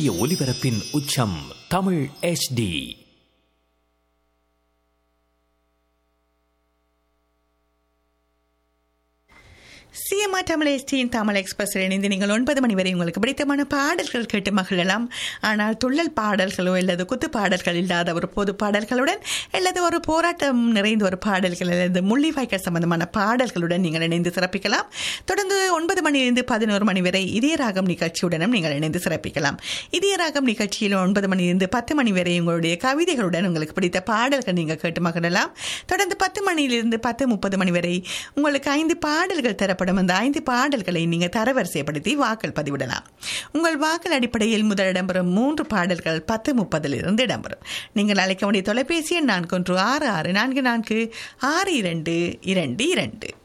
சூரிய ஒளிபரப்பின் உச்சம் தமிழ் HD சிஎம்ஆ தமிழ் எஸ்டியின் தமிழ் எக்ஸ்பிரஸ் இணைந்து நீங்கள் ஒன்பது மணி வரை உங்களுக்கு பிடித்தமான பாடல்கள் கேட்டு மகிழலாம் ஆனால் துள்ளல் பாடல்களோ அல்லது குத்து பாடல்கள் இல்லாத ஒரு பொது பாடல்களுடன் அல்லது ஒரு போராட்டம் நிறைந்த ஒரு பாடல்கள் அல்லது முள்ளிவாய்க்கால் சம்பந்தமான பாடல்களுடன் நீங்கள் இணைந்து சிறப்பிக்கலாம் தொடர்ந்து ஒன்பது மணியிலிருந்து பதினோரு மணி வரை இதய ராகம் நிகழ்ச்சியுடனும் நீங்கள் இணைந்து சிறப்பிக்கலாம் இதய ராகம் நிகழ்ச்சியில் ஒன்பது மணியிலிருந்து பத்து மணி வரை உங்களுடைய கவிதைகளுடன் உங்களுக்கு பிடித்த பாடல்கள் நீங்கள் கேட்டு மகிழலாம் தொடர்ந்து பத்து மணியிலிருந்து பத்து முப்பது மணி வரை உங்களுக்கு ஐந்து பாடல்கள் தரப்படும் அந்த ஐந்து பாடல்களை நீங்கள் தரவரிசைப்படுத்தி வாக்கள் பதிவிடலாம் உங்கள் வாக்கள் அடிப்படையில் முதல் இடம்பெறும் மூன்று பாடல்கள் பத்து முப்பதிலிருந்து இடம்பெறும் நீங்கள் அழைக்க வேண்டிய தொலைபேசி எண் நான்கு ஒன்று ஆறு ஆறு நான்கு நான்கு ஆறு இரண்டு இரண்டு இரண்டு